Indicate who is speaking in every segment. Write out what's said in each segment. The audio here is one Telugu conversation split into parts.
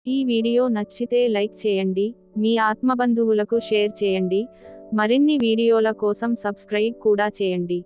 Speaker 1: ఈ వీడియో నచ్చితే లైక్ చేయండి మీ ఆత్మబంధువులకు షేర్ చేయండి మరిన్ని వీడియోల కోసం సబ్స్క్రైబ్ కూడా చేయండి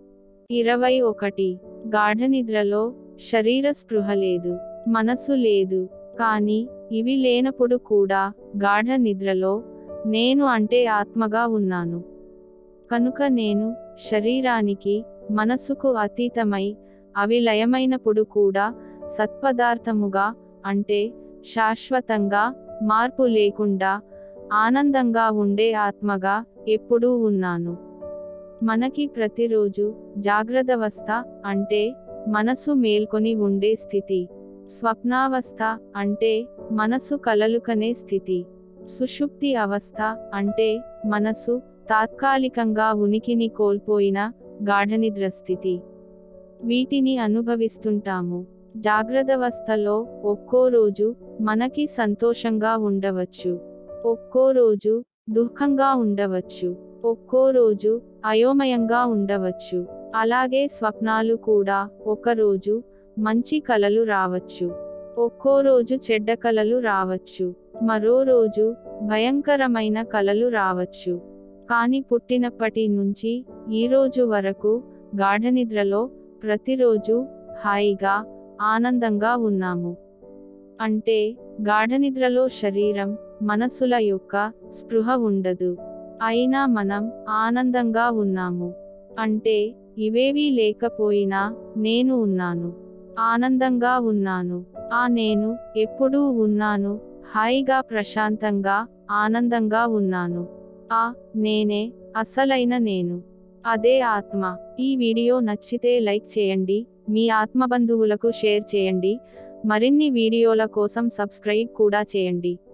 Speaker 1: ఇరవై ఒకటి గాఢనిద్రలో శరీర స్పృహ లేదు మనసు లేదు కానీ ఇవి లేనప్పుడు కూడా గాఢ నిద్రలో నేను అంటే ఆత్మగా ఉన్నాను కనుక నేను శరీరానికి మనసుకు అతీతమై అవి లయమైనప్పుడు కూడా సత్పదార్థముగా అంటే శాశ్వతంగా మార్పు లేకుండా ఆనందంగా ఉండే ఆత్మగా ఎప్పుడూ ఉన్నాను మనకి ప్రతిరోజు జాగ్రత్తవస్థ అంటే మనసు మేల్కొని ఉండే స్థితి స్వప్నావస్థ అంటే మనసు కలలుకనే స్థితి సుషుప్తి అవస్థ అంటే మనసు తాత్కాలికంగా ఉనికిని కోల్పోయిన గాఢనిద్ర స్థితి వీటిని అనుభవిస్తుంటాము జాగ్రత్తవస్థలో ఒక్కో రోజు మనకి సంతోషంగా ఉండవచ్చు ఒక్కో రోజు దుఃఖంగా ఉండవచ్చు ఒక్కో రోజు అయోమయంగా ఉండవచ్చు అలాగే స్వప్నాలు కూడా ఒక రోజు మంచి కలలు రావచ్చు ఒక్కో రోజు చెడ్డ కలలు రావచ్చు మరో రోజు భయంకరమైన కలలు రావచ్చు కాని పుట్టినప్పటి నుంచి ఈ రోజు వరకు గాఢనిద్రలో ప్రతిరోజు హాయిగా ఆనందంగా ఉన్నాము అంటే గాఢనిద్రలో శరీరం మనసుల యొక్క స్పృహ ఉండదు అయినా మనం ఆనందంగా ఉన్నాము అంటే ఇవేవీ లేకపోయినా నేను ఉన్నాను ఆనందంగా ఉన్నాను ఆ నేను ఎప్పుడూ ఉన్నాను హాయిగా ప్రశాంతంగా ఆనందంగా ఉన్నాను ఆ నేనే అసలైన నేను అదే ఆత్మ ఈ వీడియో నచ్చితే లైక్ చేయండి మీ ఆత్మబంధువులకు షేర్ చేయండి మరిన్ని వీడియోల కోసం సబ్స్క్రైబ్ కూడా చేయండి